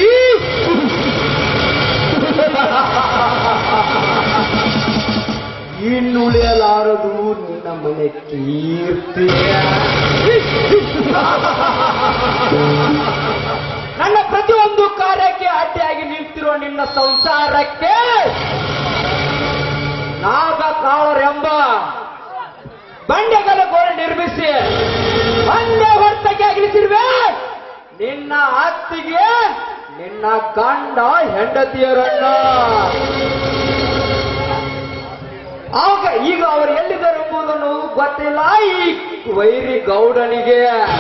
ಇನ್ನುಳಿಯಲಾರದು ನಿನ್ನ ಮನೆ ಕೀರ್ತಿ ನನ್ನ ಪ್ರತಿಯೊಂದು ಕಾರ್ಯಕ್ಕೆ ಅಡ್ಡಿಯಾಗಿ ನಿಂತಿರುವ ನಿನ್ನ ಸಂಸಾರಕ್ಕೆ ನಾಗ ಕಾಳರೆಂಬ ಬಂಡೆಗಳ ಗೋಡೆ ನಿರ್ಮಿಸಿ ಬಂಡೆ ಹೊರ್ತಕ್ಕೆ ಅಗಿಲಿಸಿರುವೆ ನಿನ್ನ ಅತ್ತಿಗೆ ನಿನ್ನ ಗಂಡ ಹೆಂಡತಿಯರನ್ನ ಆಗ ಈಗ ಅವರು ಎಲ್ಲಿದ್ದಾರೆ ಎಂಬುದನ್ನು ಗೊತ್ತಿಲ್ಲ ಈ ವೈರಿ ಗೌಡನಿಗೆ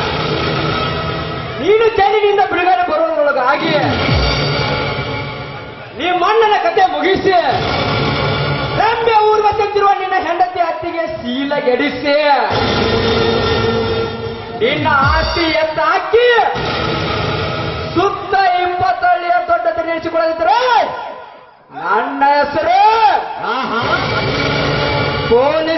ನೀನು ಜೈಲಿನಿಂದ ಬಿಡುಗಡೆ ಬರುವುದರೊಳಗಾಗಿ ನೀ ಮಣ್ಣನ ಕತೆ ಮುಗಿಸಿ ರೆಂಬೆ ಊರ್ಗ ತೆಗೆದಿರುವ ನಿನ್ನ ಹೆಂಡತಿ ಅತ್ತಿಗೆ ಶೀಲಗೆಡಿಸಿ ನಿನ್ನ ಆಸ್ತಿ ಎತ್ತ ಹಾಕಿ ಸುತ್ತ ಇಪ್ಪತ್ತಳ್ಳಿಯ ದೊಡ್ಡದ ನಿಲ್ಲಿಸಿಕೊಳ್ಳದಿದ್ರೆ ನನ್ನ ಹೆಸರು ಪೊಲೀಸ್